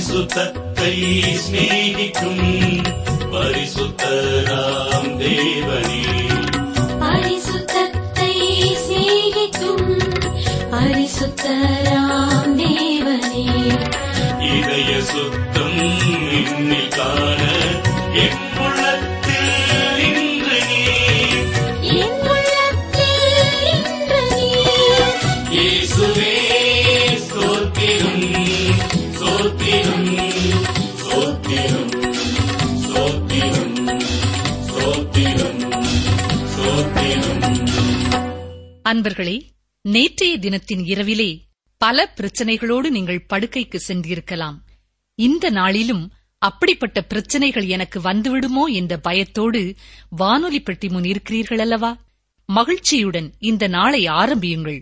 பரிசுத்தத்தை சிநேகிக்கும் பரிசுத்தராம் தேவனே பரிசுத்தத்தை சிநேகிக்கும் பரிசுத்தராம் தேவனே இதய சுத்தம் இன்னில் காண என் உள்ளத்தில் இன்று நீர் என் உள்ளத்தில் இன்று நீர் இயேசுவே ஸ்தோத்திரம் ஸ்தோத்திரம் ஸ்தோத்திரம் ஸ்தோத்திரம் ஸ்தோத்திரம் ஸ்தோத்திரம் அன்பர்களே நேற்றைய தினத்தின் இரவிலே பல பிரச்சனைகளோடு நீங்கள் படுக்கைக்கு சென்றிருக்கலாம் இந்த நாளிலும் அப்படிப்பட்ட பிரச்சனைகள் எனக்கு வந்துவிடுமோ என்ற பயத்தோடு வானொலி பெட்டி முன் இருக்கிறீர்கள் அல்லவா மகிழ்ச்சியுடன் இந்த நாளை ஆரம்பியுங்கள்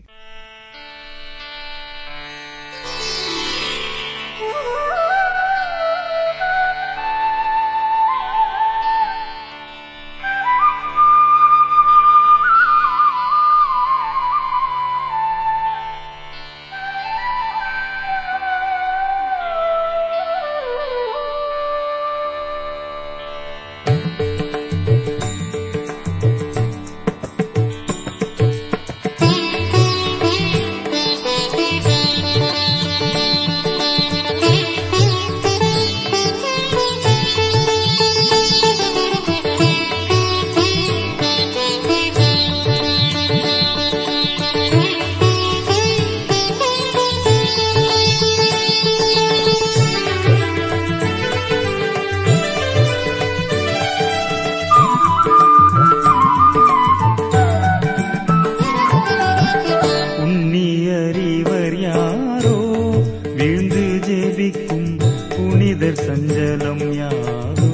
உன்னியறிவர் யாரோ விழுந்து ஜெபிக்கும் புனிதர் சஞ்சலம் யாரோ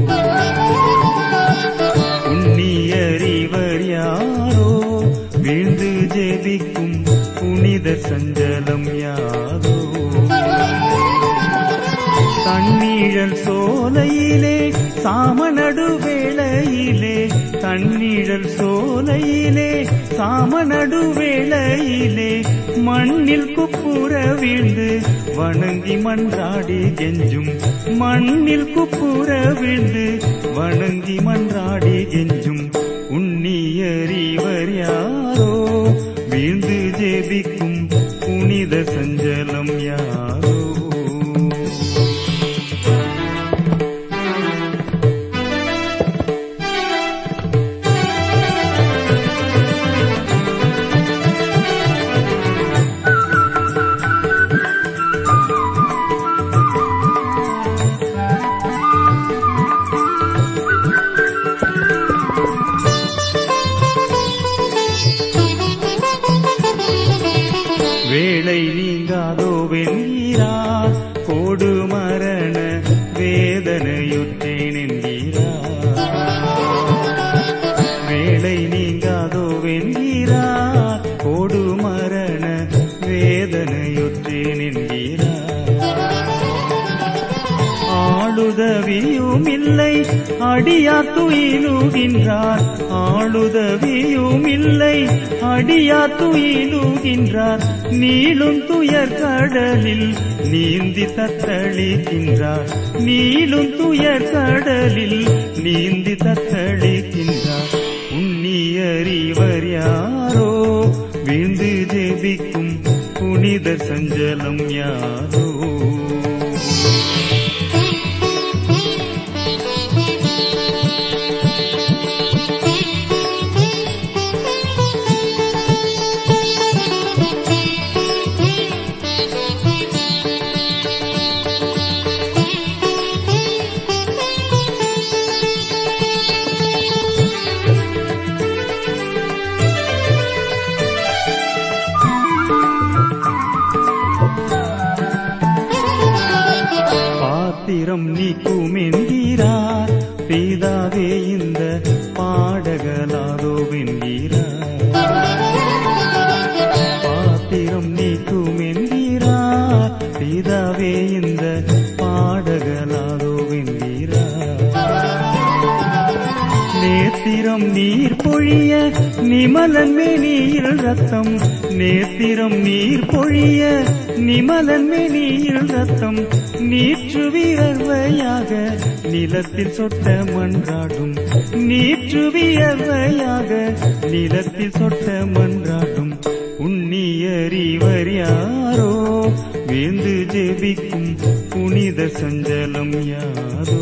உன்னியறிவர் யாரோ விழுந்து ஜெபிக்கும் புனிதர் சஞ்சலம் யாரோ தண்ணீழல் சோலையிலே சாமநடு வேளையிலே தண்ணீழல் சோலையிலே சாமநடு வேளையிலே மண்ணில் குப்புற வீழ்ந்து வணங்கி மன்றாடி கெஞ்சும் மண்ணில் குப்புற வீழ்ந்து வணங்கி மன்றாடி கெஞ்சும் உன்னியறிவர் யாரோ வீழ்ந்து ஜெபிக்கும் புனித சஞ்சலம் யாரோ வேளை நீங்காதோ வென்றீரார் கோடு மரண வேதனையுற்றேன் என்கிறார் வேளை நீங்காதோ வென்றீரார் கோடு மரண வேதனையுற்றேன் என்கிறார் ஆளுதவியும் இல்லை அடியா துயிலுகின்றார் ஆளுதவியும் இல்லை அடியா துயிலுகின்றார் நீளும் துயர் கடலில் நீந்தி தத்தளிக்கின்றார் நீளும் துயர் கடலில் நீந்தி தத்தளிக்கின்றார் உன்னியறிவர் யாரோ வீழ்ந்து ஜெபிக்கும் புனிதர் சஞ்சலம் யாரோ பாத்திரம் நீக்கும் என்கிறார் பிதாவே இந்த பாடகலாதோ என்கிறார் பாத்திரம் நீக்கும் என்கிறார் பிதாவே இந்த பாடகலாதோ என்கிறார் நேர்த்தி நேத்திரம் நீர் பொழிய நிமலன் மேனியில் ரத்தம் நேத்திரம் நீர் பொழிய நிமலன் மேனியில் ரத்தம் நீற்று வியர்வையாக நிலத்தில் சொட்ட மன்றாடும் நீற்று வியர்வையாக நிலத்தில் சொட்ட மன்றாடும் உன்னியறிவர் யாரோ வேந்து ஜெபிக்கும் புனித சஞ்சலம் யாரோ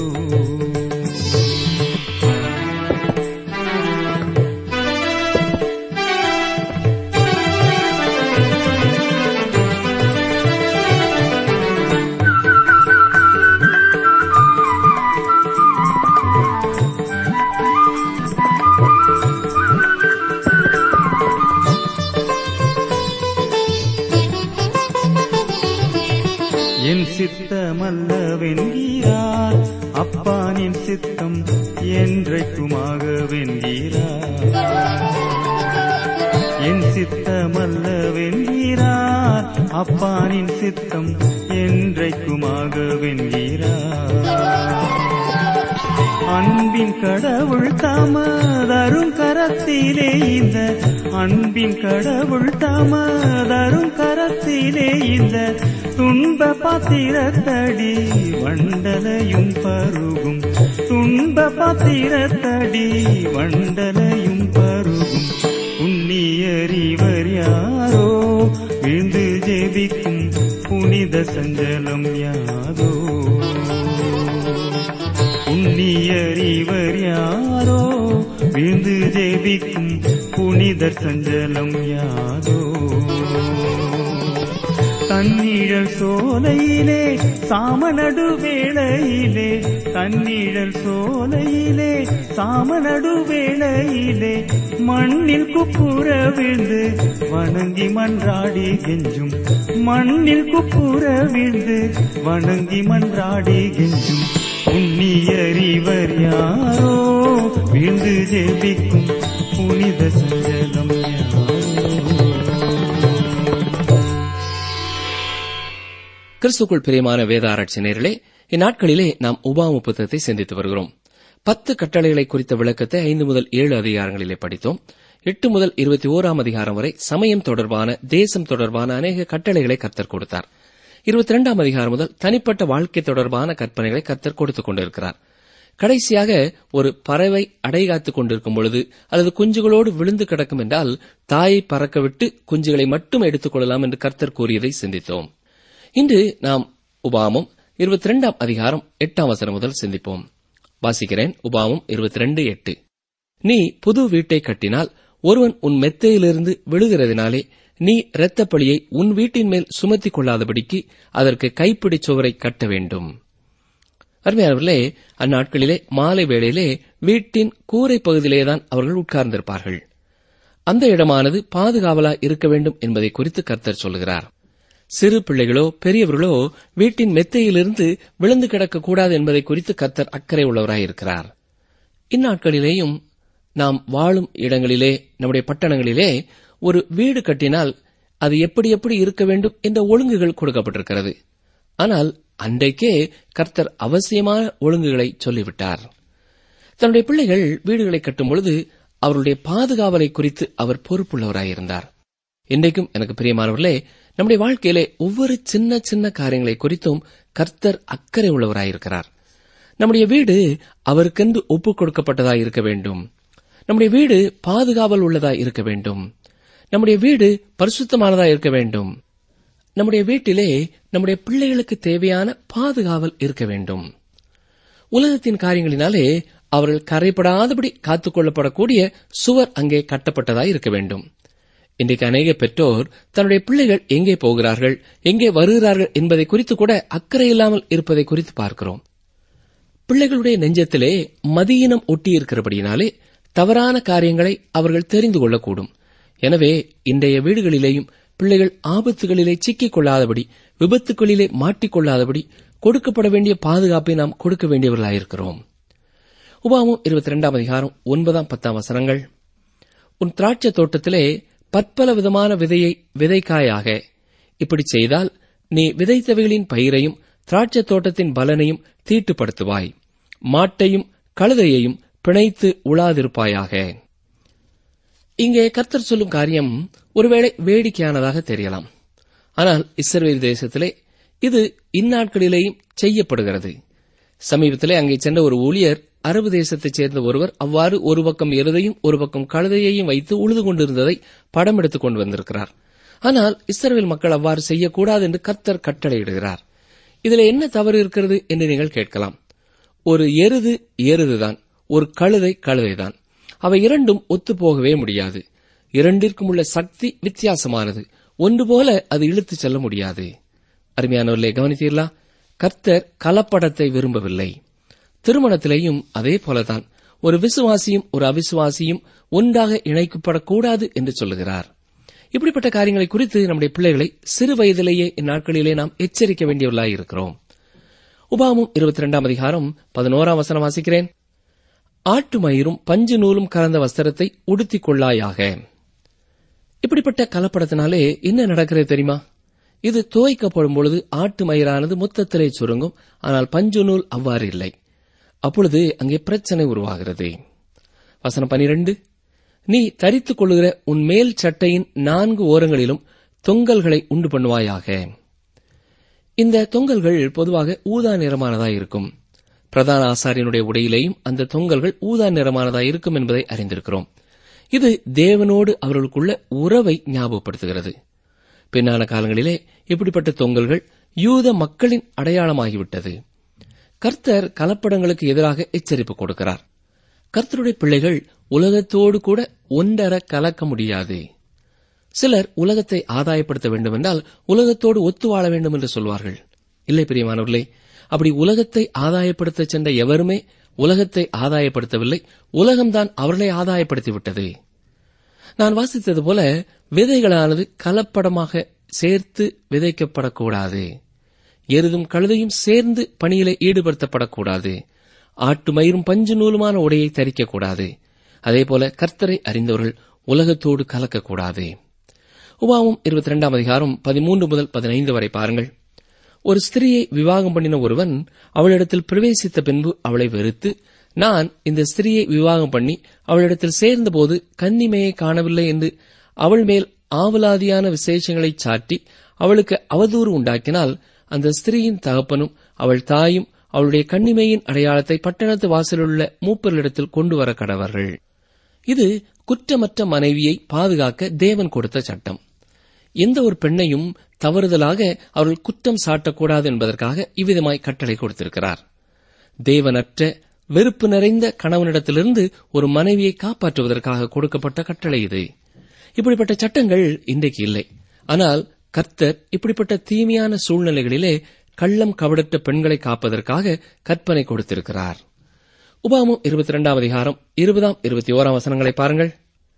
என் சித்தமல்லவென்கிறார் அப்பானின் சித்தம் என்றைக்குமாக வென்கிறார் என் சித்தமல்லவென்கிறார் அப்பானின் சித்தம் என்றைக்குமாக வென்கிறார் அன்பின் கடவுள் தாமதரும் கரத்திலே இந்த அன்பின் கடவுள் தாமதரும் கரத்திலே இந்த துன்ப பாத்திரத்தடி வண்டலையும் பருகும் துன்ப பாத்திரத்தடி வண்டலையும் பருகும் உன்னியறிவர் யாரோ விழுந்து ஜெபிக்கும் புனித சஞ்சலம் யாதோ உன்னியறிவர் யாரோ விழுந்து ஜெபிக்கும் புனிதர் சஞ்சலம் யாதோ தன்னிழல் சோலையிலே சாமநடு வேளையிலே தன்னிழல் சோலையிலே சாமநடு வேளையிலே மண்ணில் குப்புற விழுந்து வணங்கி மன்றாடி கெஞ்சும் மண்ணில் குப்புற விழுந்து வணங்கி மன்றாடி கெஞ்சும் உன்னியறிவர் யாரோ விழுந்து ஜெபிக்கும் புனித சஞ்சலம் யாரோ கிறிஸ்துக்குள் பிரியமான வேத ஆராய்ச்சி நேர்களே இந்நாட்களிலே நாம் உபாம புத்தகத்தை சிந்தித்து வருகிறோம் பத்து கட்டளைகளை குறித்த விளக்கத்தை ஐந்து முதல் ஏழு அதிகாரங்களிலே படித்தோம் எட்டு முதல் இருபத்தி ஓராம் அதிகாரம் வரை சமயம் தொடர்பான தேசம் தொடர்பான அநேக கட்டளைகளை கர்த்தர் கொடுத்தார் இருபத்தி இரண்டாம் அதிகாரம் முதல் தனிப்பட்ட வாழ்க்கை தொடர்பான கற்பனைகளை கர்த்தர் கொடுத்துக் கொண்டிருக்கிறார் கடைசியாக ஒரு பறவை அடைகாத்துக் கொண்டிருக்கும் பொழுது அல்லது குஞ்சுகளோடு விழுந்து கிடக்கும் என்றால் தாயை பறக்கவிட்டு குஞ்சுகளை மட்டும் எடுத்துக் கொள்ளலாம் என்று கர்த்தர் கூறியதை சிந்தித்தோம் இன்று நாம் உபாமம் இருபத்தி இரண்டாம் அதிகாரம் எட்டாம் வசனம் முதல் சிந்திப்போம் வாசிக்கிறேன் உபாமம் இருபத்தி ரெண்டு எட்டு நீ புது வீட்டை கட்டினால் ஒருவன் உன் மெத்தையிலிருந்து விழுகிறதினாலே நீ இரத்தப்பழியை உன் வீட்டின் மேல் சுமத்திக் கொள்ளாதபடிக்கு அதற்கு கைப்பிடி சுவரை கட்ட வேண்டும் அருமையானவர்களே அந்நாட்களிலே மாலை வேளையிலே வீட்டின் கூரை பகுதியிலேதான் அவர்கள் உட்கார்ந்திருப்பார்கள் அந்த இடமானது பாதுகாவலா இருக்க வேண்டும் என்பதை குறித்து கர்த்தர் சொல்கிறார் சிறு பிள்ளைகளோ பெரியவர்களோ வீட்டின் மெத்தையிலிருந்து விழுந்து கிடக்கக்கூடாது என்பதை குறித்து கர்த்தர் அக்கறை உள்ளவராயிருக்கிறார் இந்நாட்களிலேயும் நாம் வாழும் இடங்களிலே நம்முடைய பட்டணங்களிலே ஒரு வீடு கட்டினால் அது எப்படி எப்படி இருக்க வேண்டும் என்ற ஒழுங்குகள் கொடுக்கப்பட்டிருக்கிறது ஆனால் அன்றைக்கே கர்த்தர் அவசியமான ஒழுங்குகளை சொல்லிவிட்டார் தன்னுடைய பிள்ளைகள் வீடுகளை கட்டும் பொழுது அவருடைய பாதுகாவலை குறித்து அவர் பொறுப்புள்ளவராயிருந்தார் இன்றைக்கும் எனக்கு பிரியமானவர்களே நம்முடைய வாழ்க்கையிலே ஒவ்வொரு சின்ன சின்ன காரியங்களை குறித்தும் கர்த்தர் அக்கறை உள்ளவராயிருக்கிறார் நம்முடைய வீடு அவருக்கென்று ஒப்புக் கொடுக்கப்பட்டதாய் இருக்க வேண்டும் நம்முடைய வீடு பாதுகாவல் உள்ளதாய் இருக்க வேண்டும் நம்முடைய வீடு பரிசுத்தமானதாய் இருக்க வேண்டும் நம்முடைய வீட்டிலே நம்முடைய பிள்ளைகளுக்கு தேவையான பாதுகாவல் இருக்க வேண்டும் உலகத்தின் காரியங்களினாலே அவர்கள் கரைப்படாதபடி காத்துக் கொள்ளப்படக்கூடிய சுவர் அங்கே கட்டப்பட்டதாய் இருக்க வேண்டும் இன்றைக்கு அநேக பெற்றோர் தன்னுடைய பிள்ளைகள் எங்கே போகிறார்கள் எங்கே வருகிறார்கள் என்பதை குறித்து கூட அக்கறை இல்லாமல் இருப்பதை குறித்து பார்க்கிறோம் பிள்ளைகளுடைய நெஞ்சத்திலே மதியினம் ஒட்டியிருக்கிறபடியினாலே தவறான காரியங்களை அவர்கள் தெரிந்து கொள்ளக்கூடும் எனவே இன்றைய வீடுகளிலேயும் பிள்ளைகள் ஆபத்துகளிலே சிக்கிக் கொள்ளாதபடி விபத்துகளிலே மாட்டிக்கொள்ளாதபடி கொடுக்கப்பட வேண்டிய பாதுகாப்பை நாம் கொடுக்க வேண்டியவர்களாயிருக்கிறோம் உபாமம் இருபத்தி ரெண்டாம் அதிகாரம் ஒன்பதாம் பத்தாம் வசனங்கள் உன் திராட்சை தோட்டத்திலே பற்பல விதமான விதையை விதைக்காயாக இப்படி செய்தால் நீ விதைத்தவைகளின் பயிரையும் திராட்சை தோட்டத்தின் பலனையும் தீட்டுப்படுத்துவாய் மாட்டையும் கழுதையையும் பிணைத்து உழாதிருப்பாயாக இங்கே கர்த்தர் சொல்லும் காரியம் ஒருவேளை வேடிக்கையானதாக தெரியலாம் ஆனால் இஸ்ரவேல் தேசத்திலே இது இந்நாட்களிலேயும் செய்யப்படுகிறது சமீபத்திலே அங்கே சென்ற ஒரு ஊழியர் அரபு தேசத்தைச் சேர்ந்த ஒருவர் அவ்வாறு ஒரு பக்கம் எருதையும் ஒரு பக்கம் கழுதையையும் வைத்து உழுது கொண்டிருந்ததை படம் எடுத்துக் கொண்டு வந்திருக்கிறார் ஆனால் இஸ்ரவேல் மக்கள் அவ்வாறு செய்யக்கூடாது என்று கர்த்தர் கட்டளையிடுகிறார் இதில் என்ன தவறு இருக்கிறது என்று நீங்கள் கேட்கலாம் ஒரு எருது எருதுதான் ஒரு கழுதை கழுதைதான் அவை இரண்டும் ஒத்துப்போகவே முடியாது இரண்டிற்கும் உள்ள சக்தி வித்தியாசமானது ஒன்று போல அது இழுத்துச் செல்ல முடியாது அருமையானவர்களே கவனித்தீர்களா கர்த்தர் கலப்படத்தை விரும்பவில்லை திருமணத்திலேயும் அதே போலதான் ஒரு விசுவாசியும் ஒரு அவிசுவாசியும் ஒன்றாக இணைக்கப்படக்கூடாது என்று சொல்லுகிறார் இப்படிப்பட்ட காரியங்களை குறித்து நம்முடைய பிள்ளைகளை சிறு வயதிலேயே இந்நாட்களிலே நாம் எச்சரிக்க வேண்டியவர்களாய் இருக்கிறோம் உபாமும் இருபத்தி இரண்டாம் அதிகாரம் பதினோராம் வசனம் வாசிக்கிறேன் ஆட்டு மயிரும் பஞ்சு நூலும் கலந்த வஸ்திரத்தை உடுத்திக் கொள்ளாயாக இப்படிப்பட்ட கலப்படத்தினாலே என்ன நடக்கிறது தெரியுமா இது துவைக்கப்படும் பொழுது ஆட்டு மயிரானது மொத்தத்திலே சுருங்கும் ஆனால் பஞ்சு நூல் அவ்வாறு இல்லை அப்பொழுது அங்கே பிரச்சனை உருவாகிறது வசனம் பனிரெண்டு நீ தரித்துக் கொள்ளுகிற உன் மேல் சட்டையின் நான்கு ஓரங்களிலும் தொங்கல்களை உண்டு பண்ணுவாயாக இந்த தொங்கல்கள் பொதுவாக ஊதா நிறமானதாய் இருக்கும் பிரதான ஆசாரியனுடைய உடையிலேயும் அந்த தொங்கல்கள் ஊதா நிறமானதாய் இருக்கும் என்பதை அறிந்திருக்கிறோம் இது தேவனோடு அவர்களுக்குள்ள உறவை ஞாபகப்படுத்துகிறது பின்னான காலங்களிலே இப்படிப்பட்ட தொங்கல்கள் யூத மக்களின் அடையாளமாகிவிட்டது கர்த்தர் கலப்படங்களுக்கு எதிராக எச்சரிப்பு கொடுக்கிறார் கர்த்தருடைய பிள்ளைகள் உலகத்தோடு கூட ஒன்றர கலக்க முடியாது சிலர் உலகத்தை ஆதாயப்படுத்த வேண்டுமென்றால் உலகத்தோடு ஒத்து வாழ வேண்டும் என்று சொல்வார்கள் இல்லை பிரியமானவர்களே அப்படி உலகத்தை ஆதாயப்படுத்த சென்ற எவருமே உலகத்தை ஆதாயப்படுத்தவில்லை உலகம்தான் அவர்களை ஆதாயப்படுத்திவிட்டது நான் வாசித்தது போல விதைகளானது கலப்படமாக சேர்த்து விதைக்கப்படக்கூடாது எருதும் கழுதையும் சேர்ந்து பணியிலே ஈடுபடுத்தப்படக்கூடாது ஆட்டு மயிரும் பஞ்சு நூலுமான உடையை தரிக்கக்கூடாது அதேபோல கர்த்தரை அறிந்தவர்கள் உலகத்தோடு கலக்கக்கூடாது உபாவும் இருபத்தி ரெண்டாம் அதிகாரம் பதிமூன்று முதல் பதினைந்து வரை பாருங்கள் ஒரு ஸ்திரியை விவாகம் பண்ணின ஒருவன் அவளிடத்தில் பிரவேசித்த பின்பு அவளை வெறுத்து நான் இந்த ஸ்திரியை விவாகம் பண்ணி அவளிடத்தில் சேர்ந்தபோது கன்னிமையை காணவில்லை என்று அவள் மேல் ஆவலாதியான விசேஷங்களை சாட்டி அவளுக்கு அவதூறு உண்டாக்கினால் அந்த ஸ்திரீயின் தகப்பனும் அவள் தாயும் அவளுடைய கன்னிமையின் அடையாளத்தை பட்டணத்து வாசலுள்ள மூப்பர்களிடத்தில் கொண்டு வர கடவர்கள் இது குற்றமற்ற மனைவியை பாதுகாக்க தேவன் கொடுத்த சட்டம் எந்த ஒரு பெண்ணையும் தவறுதலாக அவர்கள் குற்றம் சாட்டக்கூடாது என்பதற்காக இவ்விதமாய் கட்டளை கொடுத்திருக்கிறார் தேவனற்ற வெறுப்பு நிறைந்த கணவனிடத்திலிருந்து ஒரு மனைவியை காப்பாற்றுவதற்காக கொடுக்கப்பட்ட கட்டளை இது இப்படிப்பட்ட சட்டங்கள் இன்றைக்கு இல்லை ஆனால் கர்த்தர் இப்படிப்பட்ட தீமையான சூழ்நிலைகளிலே கள்ளம் கவடற்ற பெண்களை காப்பதற்காக கற்பனை கொடுத்திருக்கிறார் உபாமம் இருபத்தி இரண்டாம் அதிகாரம் இருபதாம் இருபத்தி ஓராம் வசனங்களை பாருங்கள்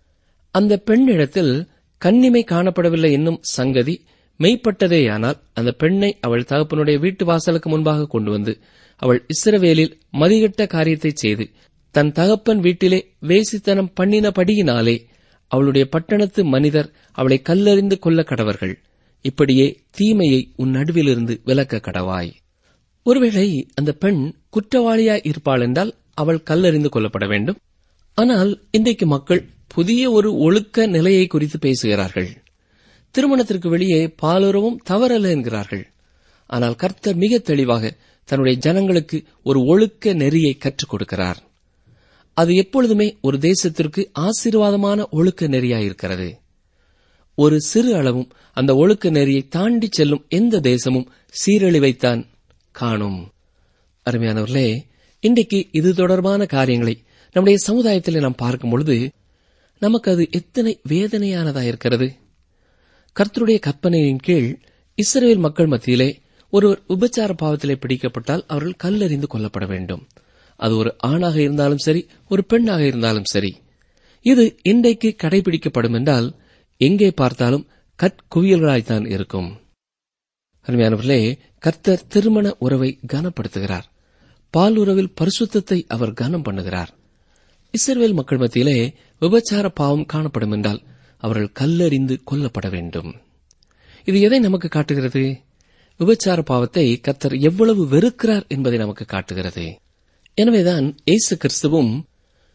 அந்த பெண்ணிடத்தில் கன்னிமை காணப்படவில்லை என்னும் சங்கதி மெய்ப்பட்டதேயானால் அந்த பெண்ணை அவள் தகப்பனுடைய வீட்டு வாசலுக்கு முன்பாக கொண்டு வந்து அவள் இஸ்ரவேலில் மதிகட்ட காரியத்தைச் செய்து தன் தகப்பன் வீட்டிலே வேசித்தனம் பண்ணினபடியினாலே அவளுடைய பட்டணத்து மனிதர் அவளை கல்லறிந்து கொல்ல கடவர்கள் இப்படியே தீமையை உன் நடுவிலிருந்து விலக்க கடவாய் ஒருவேளை அந்த பெண் குற்றவாளியாய் இருப்பாள் என்றால் அவள் கல்லறிந்து கொல்லப்பட வேண்டும் ஆனால் இன்றைக்கு மக்கள் புதிய ஒரு ஒழுக்க நிலையை குறித்து பேசுகிறார்கள் திருமணத்திற்கு வெளியே பாலுறவும் தவறல்ல என்கிறார்கள் ஆனால் கர்த்தர் மிக தெளிவாக தன்னுடைய ஜனங்களுக்கு ஒரு ஒழுக்க நெறியை கற்றுக் கொடுக்கிறார் அது எப்பொழுதுமே ஒரு தேசத்திற்கு ஆசீர்வாதமான ஒழுக்க நெறியாயிருக்கிறது ஒரு சிறு அளவும் அந்த ஒழுக்க நெறியை தாண்டி செல்லும் எந்த தேசமும் சீரழிவைத்தான் காணும் அருமையானவர்களே இன்றைக்கு இது தொடர்பான காரியங்களை நம்முடைய சமுதாயத்தில் நாம் பார்க்கும் பொழுது நமக்கு அது எத்தனை வேதனையானதா இருக்கிறது கர்த்தருடைய கற்பனையின் கீழ் இஸ்ரேல் மக்கள் மத்தியிலே ஒருவர் உபச்சார பாவத்திலே பிடிக்கப்பட்டால் அவர்கள் கல்லறிந்து கொல்லப்பட வேண்டும் அது ஒரு ஆணாக இருந்தாலும் சரி ஒரு பெண்ணாக இருந்தாலும் சரி இது இன்றைக்கு கடைபிடிக்கப்படும் என்றால் எங்கே பார்த்தாலும் கற்குவியல்களாய்த்தான் இருக்கும் அருமையானவர்களே கர்த்தர் திருமண உறவை கனப்படுத்துகிறார் பால் உறவில் பரிசுத்தத்தை அவர் கனம் பண்ணுகிறார் இஸ்ரேல் மக்கள் மத்தியிலே விபச்சார பாவம் காணப்படும் என்றால் அவர்கள் கல்லறிந்து கொல்லப்பட வேண்டும் இது எதை நமக்கு காட்டுகிறது விபச்சார பாவத்தை கர்த்தர் எவ்வளவு வெறுக்கிறார் என்பதை நமக்கு காட்டுகிறது எனவேதான் இயேசு கிறிஸ்துவும்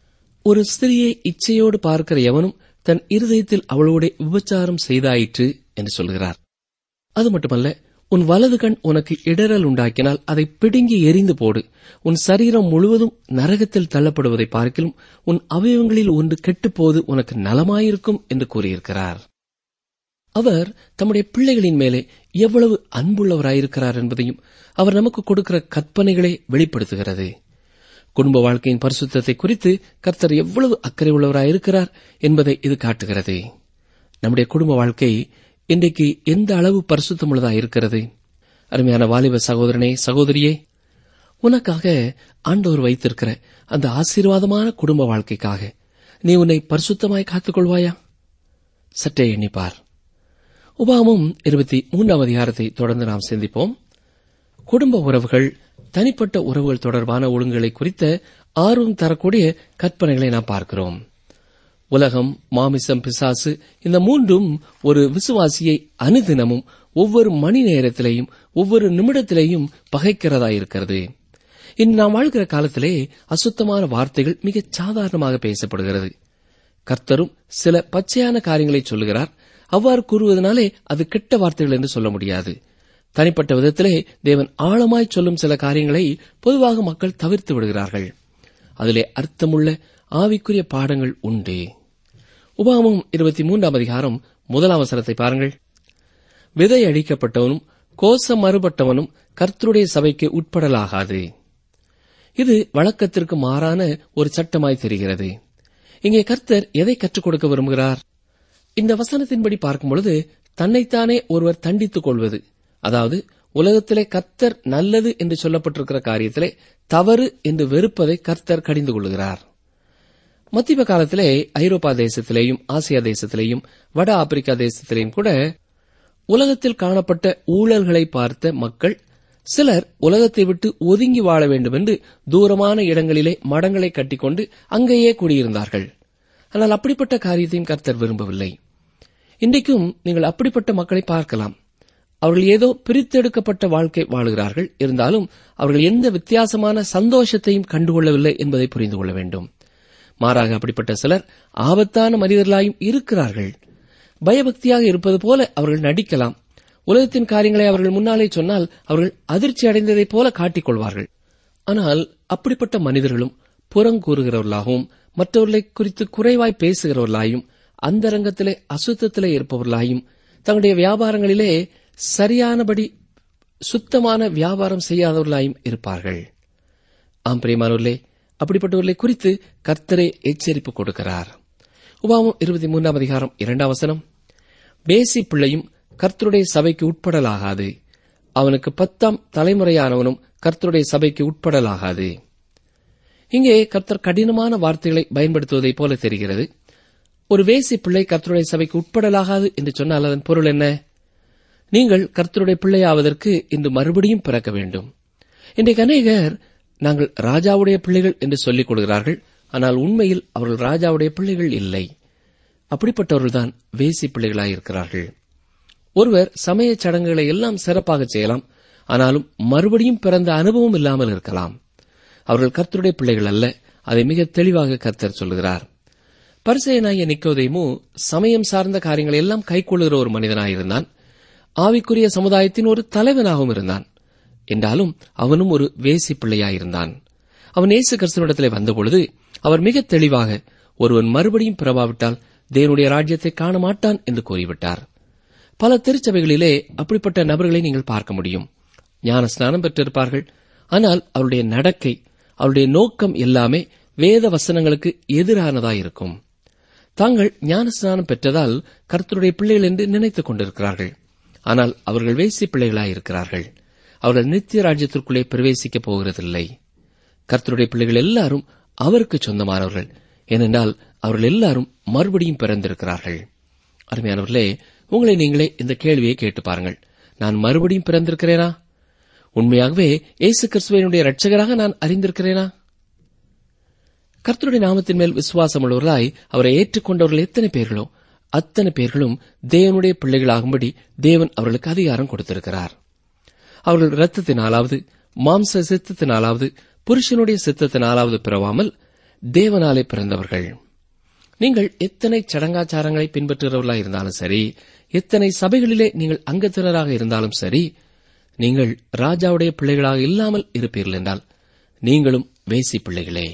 ஒரு ஸ்திரியை இச்சையோடு பார்க்கிற எவனும் தன் இருதயத்தில் அவளோட விபச்சாரம் செய்தாயிற்று என்று சொல்கிறார் அது மட்டுமல்ல உன் வலது கண் உனக்கு இடரல் உண்டாக்கினால் அதை பிடுங்கி எரிந்து போடு உன் சரீரம் முழுவதும் நரகத்தில் தள்ளப்படுவதை பார்க்கிலும் உன் அவயவங்களில் ஒன்று கெட்டுப்போது உனக்கு நலமாயிருக்கும் என்று கூறியிருக்கிறார் அவர் தம்முடைய பிள்ளைகளின் மேலே எவ்வளவு அன்புள்ளவராயிருக்கிறார் என்பதையும் அவர் நமக்கு கொடுக்கிற கற்பனைகளை வெளிப்படுத்துகிறது குடும்ப வாழ்க்கையின் பரிசுத்தத்தை குறித்து கர்த்தர் எவ்வளவு அக்கறை உள்ளவராயிருக்கிறார் என்பதை இது காட்டுகிறது நம்முடைய குடும்ப வாழ்க்கை இன்றைக்கு எந்த அளவு பரிசுத்தமுள்ளதாக இருக்கிறது அருமையான வாலிப சகோதரனே சகோதரியே உனக்காக ஆண்டவர் வைத்திருக்கிற அந்த ஆசீர்வாதமான குடும்ப வாழ்க்கைக்காக நீ உன்னை பரிசுத்தமாய் காத்துக்கொள்வாயா சற்றே எண்ணிப்பார் உபாமும் இருபத்தி மூன்றாம் அதிகாரத்தை தொடர்ந்து நாம் சிந்திப்போம் குடும்ப உறவுகள் தனிப்பட்ட உறவுகள் தொடர்பான ஒழுங்குகளை குறித்த ஆர்வம் தரக்கூடிய கற்பனைகளை நாம் பார்க்கிறோம் உலகம் மாமிசம் பிசாசு இந்த மூன்றும் ஒரு விசுவாசியை அனுதினமும் ஒவ்வொரு மணி நேரத்திலேயும் ஒவ்வொரு நிமிடத்திலேயும் பகைக்கிறதா இருக்கிறது இன்று நாம் வாழ்கிற காலத்திலே அசுத்தமான வார்த்தைகள் மிக சாதாரணமாக பேசப்படுகிறது கர்த்தரும் சில பச்சையான காரியங்களை சொல்லுகிறார் அவ்வாறு கூறுவதனாலே அது கெட்ட வார்த்தைகள் என்று சொல்ல முடியாது தனிப்பட்ட விதத்திலே தேவன் ஆழமாய் சொல்லும் சில காரியங்களை பொதுவாக மக்கள் தவிர்த்து விடுகிறார்கள் அதிலே அர்த்தமுள்ள ஆவிக்குரிய பாடங்கள் உண்டு உபாமம் இருபத்தி மூன்றாம் அதிகாரம் முதல் அவசரத்தை பாருங்கள் விதை அழிக்கப்பட்டவனும் கோசம் மறுபட்டவனும் கர்த்தருடைய சபைக்கு உட்படலாகாது இது வழக்கத்திற்கு மாறான ஒரு சட்டமாய் தெரிகிறது இங்கே கர்த்தர் எதை கற்றுக் கொடுக்க விரும்புகிறார் இந்த வசனத்தின்படி பார்க்கும் பொழுது தன்னைத்தானே ஒருவர் தண்டித்துக் கொள்வது அதாவது உலகத்திலே கர்த்தர் நல்லது என்று சொல்லப்பட்டிருக்கிற காரியத்திலே தவறு என்று வெறுப்பதை கர்த்தர் கடிந்து கொள்கிறார் மத்திய காலத்திலே ஐரோப்பா தேசத்திலேயும் ஆசியா தேசத்திலேயும் வட ஆப்பிரிக்கா தேசத்திலேயும் கூட உலகத்தில் காணப்பட்ட ஊழல்களை பார்த்த மக்கள் சிலர் உலகத்தை விட்டு ஒதுங்கி வாழ வேண்டும் என்று தூரமான இடங்களிலே மடங்களை கட்டிக்கொண்டு அங்கேயே குடியிருந்தார்கள் ஆனால் அப்படிப்பட்ட காரியத்தையும் கர்த்தர் விரும்பவில்லை இன்றைக்கும் நீங்கள் அப்படிப்பட்ட மக்களை பார்க்கலாம் அவர்கள் ஏதோ பிரித்தெடுக்கப்பட்ட வாழ்க்கை வாழுகிறார்கள் இருந்தாலும் அவர்கள் எந்த வித்தியாசமான சந்தோஷத்தையும் கண்டுகொள்ளவில்லை என்பதை புரிந்து கொள்ள வேண்டும் மாறாக அப்படிப்பட்ட சிலர் ஆபத்தான மனிதர்களாயும் இருக்கிறார்கள் பயபக்தியாக இருப்பது போல அவர்கள் நடிக்கலாம் உலகத்தின் காரியங்களை அவர்கள் முன்னாலே சொன்னால் அவர்கள் அதிர்ச்சி அடைந்ததைப் போல காட்டிக் ஆனால் அப்படிப்பட்ட மனிதர்களும் புறங்கூறுகிறவர்களாகவும் மற்றவர்களை குறித்து குறைவாய் பேசுகிறவர்களாயும் அந்தரங்கத்திலே அசுத்தத்திலே இருப்பவர்களாயும் தங்களுடைய வியாபாரங்களிலே சரியானபடி சுத்தமான வியாபாரம் செய்யாதவர்களாயும் இருப்பார்கள் ஆம் பிரியமானவர்களே அப்படிப்பட்டவர்களை குறித்து கர்த்தரே எச்சரிப்பு கொடுக்கிறார் உபாமம் இருபத்தி மூன்றாம் அதிகாரம் இரண்டாம் வசனம் பேசி பிள்ளையும் கர்த்தருடைய சபைக்கு உட்படலாகாது அவனுக்கு பத்தாம் தலைமுறையானவனும் கர்த்தருடைய சபைக்கு உட்படலாகாது இங்கே கர்த்தர் கடினமான வார்த்தைகளை பயன்படுத்துவதைப் போல தெரிகிறது ஒரு வேசி பிள்ளை கர்த்தருடைய சபைக்கு உட்படலாகாது என்று சொன்னால் அதன் பொருள் என்ன நீங்கள் கர்த்தருடைய பிள்ளையாவதற்கு இன்று மறுபடியும் பிறக்க வேண்டும் இன்றைக்கு அநேகர் நாங்கள் ராஜாவுடைய பிள்ளைகள் என்று சொல்லிக் கொள்கிறார்கள் ஆனால் உண்மையில் அவர்கள் ராஜாவுடைய பிள்ளைகள் இல்லை அப்படிப்பட்டவர்கள்தான் வேசி பிள்ளைகளாயிருக்கிறார்கள் ஒருவர் சமய சடங்குகளை எல்லாம் சிறப்பாக செய்யலாம் ஆனாலும் மறுபடியும் பிறந்த அனுபவம் இல்லாமல் இருக்கலாம் அவர்கள் கர்த்தருடைய பிள்ளைகள் அல்ல அதை மிக தெளிவாக கர்த்தர் சொல்கிறார் பரிசெயனாகிய நிக்கோதேமு சமயம் சார்ந்த காரியங்களை எல்லாம் கைக்கொள்ளுகிற ஒரு மனிதனாயிருந்தான் ஆவிக்குரிய சமுதாயத்தின் ஒரு தலைவனாகவும் இருந்தான் என்றாலும் அவனும் ஒரு வேசி பிள்ளையாயிருந்தான் அவன் இயேசு கிறிஸ்துவனிடத்திலே வந்தபொழுது அவர் மிக தெளிவாக ஒருவன் மறுபடியும் பிறவாவிட்டால் தேவனுடைய ராஜ்யத்தை காண மாட்டான் என்று கூறிவிட்டார் பல திருச்சபைகளிலே அப்படிப்பட்ட நபர்களை நீங்கள் பார்க்க முடியும் ஞான ஸ்நானம் பெற்றிருப்பார்கள் ஆனால் அவருடைய நடக்கை அவருடைய நோக்கம் எல்லாமே வேத வசனங்களுக்கு எதிரானதாயிருக்கும் தாங்கள் ஞான ஸ்நானம் பெற்றதால் கர்த்தருடைய பிள்ளைகள் என்று நினைத்துக் கொண்டிருக்கிறார்கள் ஆனால் அவர்கள் வேசி பிள்ளைகளாயிருக்கிறார்கள் அவர்கள் நித்திய ராஜ்யத்திற்குள்ளே பிரவேசிக்கப் போகிறதில்லை கர்த்தருடைய பிள்ளைகள் எல்லாரும் அவருக்கு சொந்தமானவர்கள் ஏனென்றால் அவர்கள் எல்லாரும் மறுபடியும் பிறந்திருக்கிறார்கள் அருமையானவர்களே உங்களை நீங்களே இந்த கேள்வியை கேட்டு பாருங்கள் நான் மறுபடியும் பிறந்திருக்கிறேனா உண்மையாகவே இயேசு கிறிஸ்துவனுடைய இரட்சகராக நான் அறிந்திருக்கிறேனா கர்த்தருடைய நாமத்தின் மேல் விசுவாசம் உள்ளவர்களாய் அவரை ஏற்றுக்கொண்டவர்கள் எத்தனை பேர்களோ அத்தனை பேர்களும் தேவனுடைய பிள்ளைகளாகும்படி தேவன் அவர்களுக்கு அதிகாரம் கொடுத்திருக்கிறார் அவர்கள் இரத்தத்தினாலாவது மாம்ச சித்தத்தினாலாவது புருஷனுடைய சித்தத்தினாலாவது பிறவாமல் தேவனாலே பிறந்தவர்கள் நீங்கள் எத்தனை சடங்காச்சாரங்களை பின்பற்றுகிறவர்களாக இருந்தாலும் சரி எத்தனை சபைகளிலே நீங்கள் அங்கத்தினராக இருந்தாலும் சரி நீங்கள் ராஜாவுடைய பிள்ளைகளாக இல்லாமல் இருப்பீர்கள் என்றால் நீங்களும் வேசி பிள்ளைகளே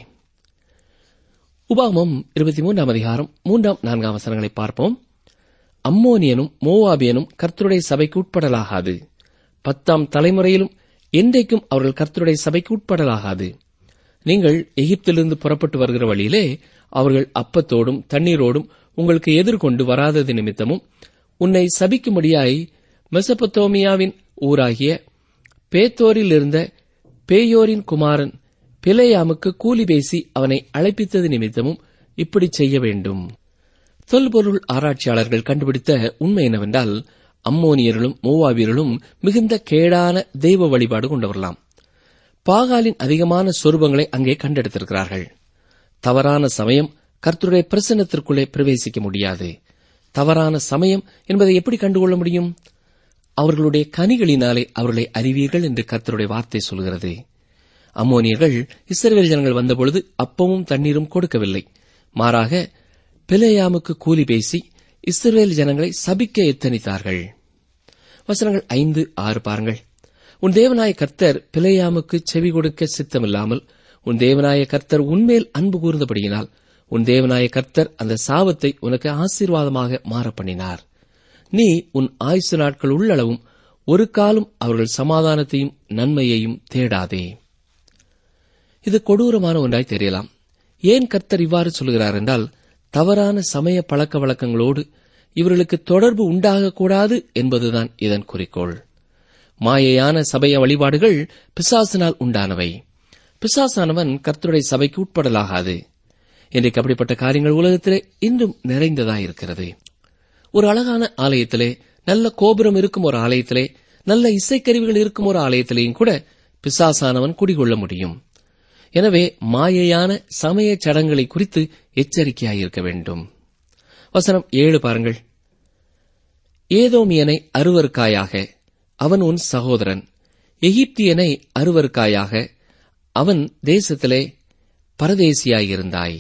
உபாமம் இருபத்தி மூன்றாம் அதிகாரம் மூன்றாம் நான்காம் வசனங்களை பார்ப்போம் அம்மோனியனும் மோவாபியனும் கர்த்தருடைய சபைக்கு உட்படலாகாது பத்தாம் தலைமுறையிலும் என்றைக்கும் அவர்கள் கர்த்தருடைய சபைக்கு உட்படலாகாது நீங்கள் எகிப்திலிருந்து புறப்பட்டு வருகிற வழியிலே அவர்கள் அப்பத்தோடும் தண்ணீரோடும் உங்களுக்கு எதிர்கொண்டு வராதது நிமித்தமும் உன்னை சபிக்கும்படியாய் மெசபத்தோமியாவின் ஊராகிய பேத்தோரில் இருந்த பேயோரின் குமாரன் பிலேயாமுக்கு கூலி பேசி அவனை அழைப்பித்தது நிமித்தமும் இப்படி செய்ய வேண்டும் தொல்பொருள் ஆராய்ச்சியாளர்கள் கண்டுபிடித்த உண்மை என்னவென்றால் அம்மோனியர்களும் மூவாவியர்களும் மிகுந்த கேடான தெய்வ வழிபாடு கொண்டவர்களாம் பாகாலின் அதிகமான சொரூபங்களை அங்கே கண்டெடுத்திருக்கிறார்கள் தவறான சமயம் கர்த்தருடைய பிரசன்னத்திற்குள்ளே பிரவேசிக்க முடியாது தவறான சமயம் என்பதை எப்படி கண்டுகொள்ள முடியும் அவர்களுடைய கனிகளினாலே அவர்களை அறிவீர்கள் என்று கர்த்தருடைய வார்த்தை சொல்கிறது அம்மோனியர்கள் இஸ்ரவேல் ஜனங்கள் வந்தபொழுது அப்பமும் தண்ணீரும் கொடுக்கவில்லை மாறாக பிலேயாமுக்கு கூலி பேசி இஸ்ரவேல் ஜனங்களை சபிக்க எத்தனித்தார்கள் வசனங்கள் ஐந்து ஆறு பாருங்கள் உன் தேவனாய கர்த்தர் பிலேயாமுக்கு செவி கொடுக்க சித்தமில்லாமல் உன் தேவனாய கர்த்தர் உன்மேல் அன்பு கூர்ந்தபடியினால் உன் தேவனாய கர்த்தர் அந்த சாபத்தை உனக்கு ஆசீர்வாதமாக மாற பண்ணினார் நீ உன் ஆயுசு நாட்கள் உள்ளளவும் ஒரு காலம் அவர்கள் சமாதானத்தையும் நன்மையையும் தேடாதே இது கொடூரமான ஒன்றாய் தெரியலாம் ஏன் கர்த்தர் இவ்வாறு சொல்கிறார் என்றால் தவறான சமய பழக்க வழக்கங்களோடு இவர்களுக்கு தொடர்பு உண்டாகக்கூடாது என்பதுதான் இதன் குறிக்கோள் மாயையான சபைய வழிபாடுகள் பிசாசினால் உண்டானவை பிசாசானவன் கர்த்தருடைய சபைக்கு உட்படலாகாது இன்றைக்கு அப்படிப்பட்ட காரியங்கள் உலகத்திலே இன்றும் நிறைந்ததாயிருக்கிறது ஒரு அழகான ஆலயத்திலே நல்ல கோபுரம் இருக்கும் ஒரு ஆலயத்திலே நல்ல இசைக்கருவிகள் இருக்கும் ஒரு ஆலயத்திலேயும் கூட பிசாசானவன் குடிகொள்ள முடியும் எனவே மாயையான சமய சடங்குகளை குறித்து எச்சரிக்கையாயிருக்க வேண்டும் வசனம் ஏழு பாருங்கள் ஏதோமியனை அருவருக்காயாக அவன் உன் சகோதரன் எகிப்தியனை அருவருக்காயாக அவன் தேசத்திலே பரதேசியாயிருந்தாய்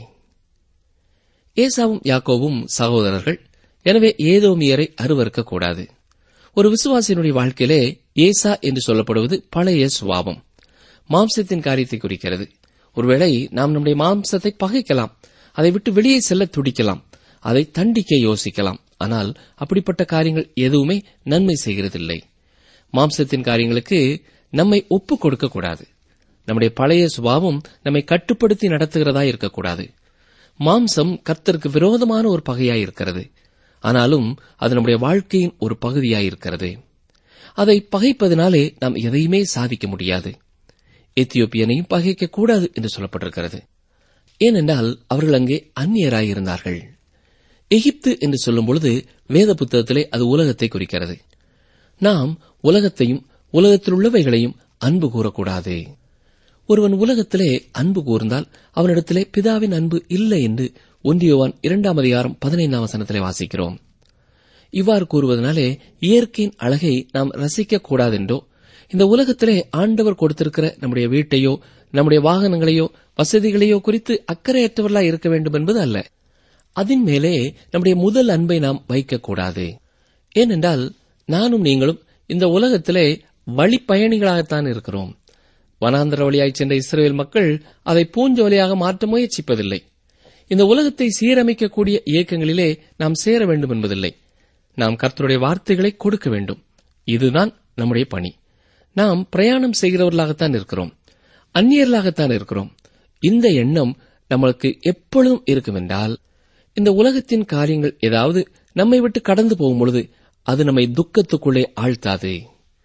ஏசாவும் யாக்கோவும் சகோதரர்கள் எனவே ஏதோமியரை அருவருக்கக்கூடாது ஒரு விசுவாசியினுடைய வாழ்க்கையிலே ஏசா என்று சொல்லப்படுவது பழைய சுவாபம் மாம்சத்தின் காரியத்தை குறிக்கிறது ஒருவேளை நாம் நம்முடைய மாம்சத்தை பகைக்கலாம் அதை விட்டு வெளியே செல்ல துடிக்கலாம் அதை தண்டிக்க யோசிக்கலாம் ஆனால் அப்படிப்பட்ட காரியங்கள் எதுவுமே நன்மை செய்கிறதில்லை மாம்சத்தின் காரியங்களுக்கு நம்மை ஒப்புக் கொடுக்க கூடாது நம்முடைய பழைய சுபாவம் நம்மை கட்டுப்படுத்தி நடத்துகிறதா இருக்கக்கூடாது மாம்சம் கர்த்தருக்கு விரோதமான ஒரு பகையாய் இருக்கிறது ஆனாலும் அது நம்முடைய வாழ்க்கையின் ஒரு பகுதியாய் இருக்கிறது அதை பகைப்பதனாலே நாம் எதையுமே சாதிக்க முடியாது எத்தியோப்பியனையும் பகைக்க கூடாது என்று சொல்லப்பட்டிருக்கிறது ஏனென்றால் அவர்கள் அங்கே அந்நியராயிருந்தார்கள் எகிப்து என்று சொல்லும் பொழுது வேத புத்தகத்திலே அது உலகத்தை குறிக்கிறது நாம் உலகத்தையும் உலகத்தில் உள்ளவைகளையும் அன்பு கூறக்கூடாது ஒருவன் உலகத்திலே அன்பு கூர்ந்தால் அவனிடத்திலே பிதாவின் அன்பு இல்லை என்று ஒன்றியோவான் இரண்டாம் அதிகாரம் பதினைந்தாம் வசனத்திலே வாசிக்கிறோம் இவ்வாறு கூறுவதனாலே இயற்கையின் அழகை நாம் ரசிக்க கூடாதென்றோ இந்த உலகத்திலே ஆண்டவர் கொடுத்திருக்கிற நம்முடைய வீட்டையோ நம்முடைய வாகனங்களையோ வசதிகளையோ குறித்து அக்கறையற்றவர்களாய் இருக்க வேண்டும் என்பது அல்ல அதன் மேலே நம்முடைய முதல் அன்பை நாம் வைக்கக்கூடாது ஏனென்றால் நானும் நீங்களும் இந்த உலகத்திலே வழிப்பயணிகளாகத்தான் இருக்கிறோம் வனாந்தர வழியாய் சென்ற இஸ்ரேல் மக்கள் அதை பூஞ்சோலையாக மாற்ற முயற்சிப்பதில்லை இந்த உலகத்தை சீரமைக்கக்கூடிய இயக்கங்களிலே நாம் சேர வேண்டும் என்பதில்லை நாம் கர்த்தருடைய வார்த்தைகளை கொடுக்க வேண்டும் இதுதான் நம்முடைய பணி நாம் பிரயாணம் செய்கிறவர்களாகத்தான் இருக்கிறோம் அந்நியர்களாகத்தான் இருக்கிறோம் இந்த எண்ணம் நம்மளுக்கு எப்பொழுதும் இருக்கும் என்றால் இந்த உலகத்தின் காரியங்கள் ஏதாவது நம்மை விட்டு கடந்து போகும் பொழுது அது நம்மை துக்கத்துக்குள்ளே ஆழ்த்தாது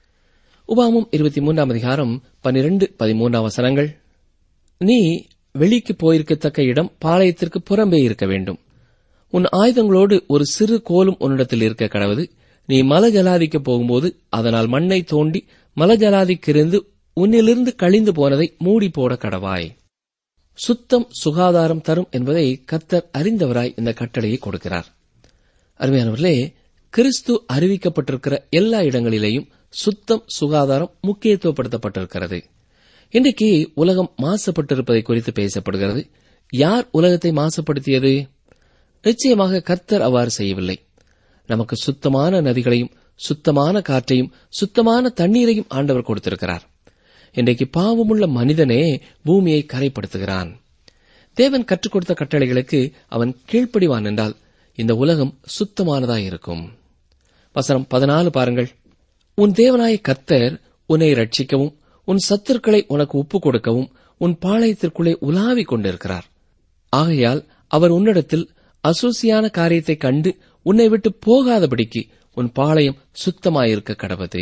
உபாமம் இருபத்தி மூன்றாம் அதிகாரம் பன்னிரண்டு பதிமூன்றாம் வசனங்கள் நீ வெளிக்கு போயிருக்கத்தக்க இடம் பாளையத்திற்கு புறம்பே இருக்க வேண்டும் உன் ஆயுதங்களோடு ஒரு சிறு கோலும் உன்னிடத்தில் இருக்க கடவுது நீ மலஜலாதிக்க போகும்போது அதனால் மண்ணை தோண்டி மலஜலாதிக்கிருந்து உன்னிலிருந்து கழிந்து போனதை மூடி போட கடவாய் சுத்தம் சுகாதாரம் தரும் என்பதை கர்த்தர் அறிந்தவராய் இந்த கட்டளையை கொடுக்கிறார் அருமையானவர்களே கிறிஸ்து அறிவிக்கப்பட்டிருக்கிற எல்லா இடங்களிலேயும் சுத்தம் சுகாதாரம் முக்கியத்துவப்படுத்தப்பட்டிருக்கிறது இன்றைக்கு உலகம் மாசுபட்டிருப்பதை குறித்து பேசப்படுகிறது யார் உலகத்தை மாசுபடுத்தியது நிச்சயமாக கர்த்தர் அவ்வாறு செய்யவில்லை நமக்கு சுத்தமான நதிகளையும் சுத்தமான காற்றையும் சுத்தமான தண்ணீரையும் ஆண்டவர் கொடுத்திருக்கிறார் இன்றைக்கு பாவமுள்ள மனிதனே பூமியை கரைப்படுத்துகிறான் தேவன் கற்றுக் கொடுத்த கட்டளைகளுக்கு அவன் கீழ்ப்படிவான் என்றால் இந்த உலகம் சுத்தமானதாயிருக்கும் வசனம் பதினாலு பாருங்கள் உன் தேவனாய கர்த்தர் உன்னை ரட்சிக்கவும் உன் சத்துருக்களை உனக்கு ஒப்புக் கொடுக்கவும் உன் பாளையத்திற்குள்ளே உலாவிக் கொண்டிருக்கிறார் ஆகையால் அவர் உன்னிடத்தில் அசூசியான காரியத்தைக் கண்டு உன்னை விட்டு போகாதபடிக்கு உன் பாளையம் சுத்தமாயிருக்க கடவது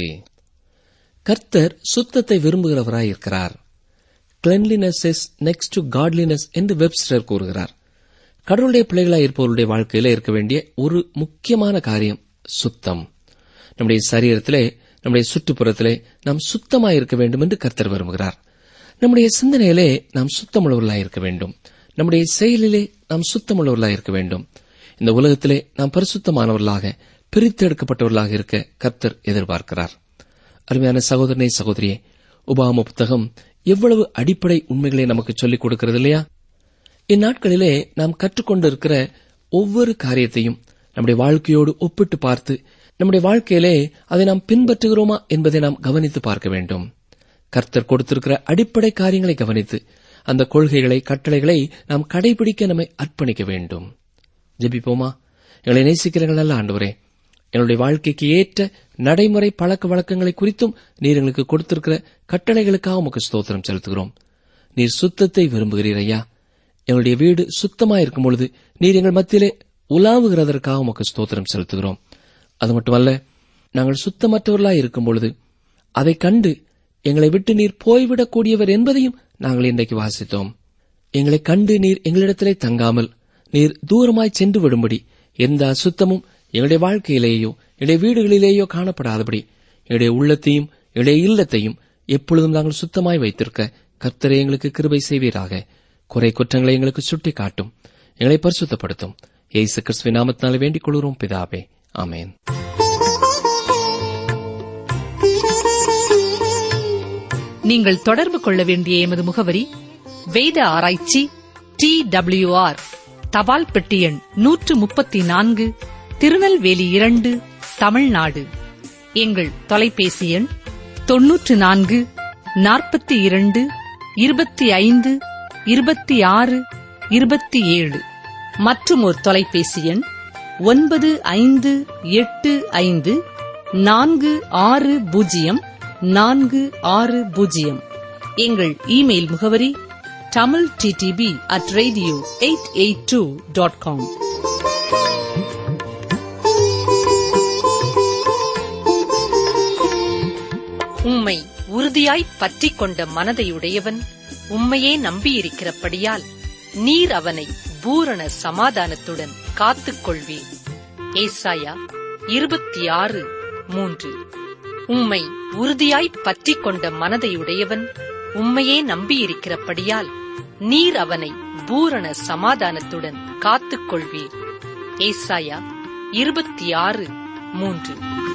கர்த்தர் சுத்தத்தை விரும்புகிறவராயிருக்கிறார் cleanliness is next to godliness என்று வெப்ஸ்டர் கூறுகிறார் கடவுளுடைய பிள்ளைகளாய் இருப்பவருடைய வாழ்க்கையில இருக்க வேண்டிய ஒரு முக்கியமான காரியம் சுத்தம் நம்முடைய சரீரத்திலே நம்முடைய சுற்றுப்புறத்திலே நாம் சுத்தமாய் இருக்க வேண்டும் என்று கர்த்தர் விரும்புகிறார் நம்முடைய சிந்தனையிலே நாம் சுத்தமுள்ளவர்களாய் இருக்க வேண்டும் நம்முடைய செயலிலே நாம் சுத்தமுள்ளவர்களாய் இருக்க வேண்டும் இந்த உலகத்திலே நாம் பரிசுத்தமானவர்களாக பிரித்தெடுக்கப்பட்டவர்களாக இருக்க கர்த்தர் எதிர்பார்க்கிறார் அருமையான சகோதரனை சகோதரியே உபாம புத்தகம் எவ்வளவு அடிப்படை உண்மைகளை நமக்கு சொல்லிக் கொடுக்கிறது இல்லையா இந்நாட்களிலே நாம் கற்றுக்கொண்டிருக்கிற ஒவ்வொரு காரியத்தையும் நம்முடைய வாழ்க்கையோடு ஒப்பிட்டு பார்த்து நம்முடைய வாழ்க்கையிலே அதை நாம் பின்பற்றுகிறோமா என்பதை நாம் கவனித்து பார்க்க வேண்டும் கர்த்தர் கொடுத்திருக்கிற அடிப்படை காரியங்களை கவனித்து அந்த கொள்கைகளை கட்டளைகளை நாம் கடைபிடிக்க நம்மை அர்ப்பணிக்க வேண்டும் ஜெபிப்போமா எங்களை நேசிக்கிறீர்கள் நல்ல ஆண்டவரே எங்களுடைய வாழ்க்கைக்கு ஏற்ற நடைமுறை பழக்க வழக்கங்களை குறித்தும் நீர் எங்களுக்கு கொடுத்திருக்கிற கட்டளைகளுக்காக உமக்கு ஸ்தோத்திரம் செலுத்துகிறோம் நீர் சுத்தத்தை விரும்புகிறீர் ஐயா எங்களுடைய வீடு சுத்தமாயிருக்கும் பொழுது நீர் எங்கள் மத்தியிலே உலாவுகிறதற்காக உமக்கு ஸ்தோத்திரம் செலுத்துகிறோம் அது மட்டுமல்ல நாங்கள் சுத்தமற்றவர்களாய் இருக்கும் பொழுது அதைக் கண்டு எங்களை விட்டு நீர் போய்விடக்கூடியவர் என்பதையும் நாங்கள் இன்றைக்கு வாசித்தோம் எங்களை கண்டு நீர் எங்களிடத்திலே தங்காமல் நீர் தூரமாய் சென்று விடும்படி எந்த அசுத்தமும் எங்களுடைய வாழ்க்கையிலேயோ எங்களுடைய வீடுகளிலேயோ காணப்படாதபடி எங்களுடைய உள்ளத்தையும் எங்களுடைய இல்லத்தையும் எப்பொழுதும் நாங்கள் சுத்தமாய் வைத்திருக்க கர்த்தரை எங்களுக்கு கிருபை செய்வீராக குறை குற்றங்களை எங்களுக்கு சுட்டி காட்டும் எங்களை பரிசுத்தப்படுத்தும் ஏசு கிறிஸ்துவின் நாமத்தினாலே வேண்டிக் கொள்கிறோம் பிதாவே ஆமேன் நீங்கள் தொடர்பு கொள்ள வேண்டிய எமது முகவரி வேத ஆராய்ச்சி டி ஆர் தபால் பெட்டி எண் நூற்று முப்பத்தி நான்கு திருநெல்வேலி இரண்டு தமிழ்நாடு எங்கள் தொலைபேசி எண் தொன்னூற்று நான்கு நாற்பத்தி இரண்டு இருபத்தி ஐந்து இருபத்தி ஆறு இருபத்தி ஏழு மற்றும் ஒரு தொலைபேசி எண் ஒன்பது ஐந்து எட்டு ஐந்து நான்கு ஆறு பூஜ்ஜியம் நான்கு ஆறு பூஜ்ஜியம் எங்கள் இமெயில் முகவரி Tamil DTP at radio eight eight two dot com உம்மை உறுதியாய் பற்றிக் கொண்ட மனதையுடையவன் உம்மையே நம்பியிருக்கிறபடியால் நீர் அவனை பூரண சமாதானத்துடன் காத்துக் கொள்வீர் ஏசாயா இருபத்தி ஆறு மூன்று உம்மை உறுதியாய் பற்றிக் கொண்ட மனதையுடையவன் உம்மையே நம்பியிருக்கிறபடியால் நீர் அவனை பூரண சமாதானத்துடன் காத்துக் கொள்வீர் ஏசாயா இருபத்தி ஆறு மூன்று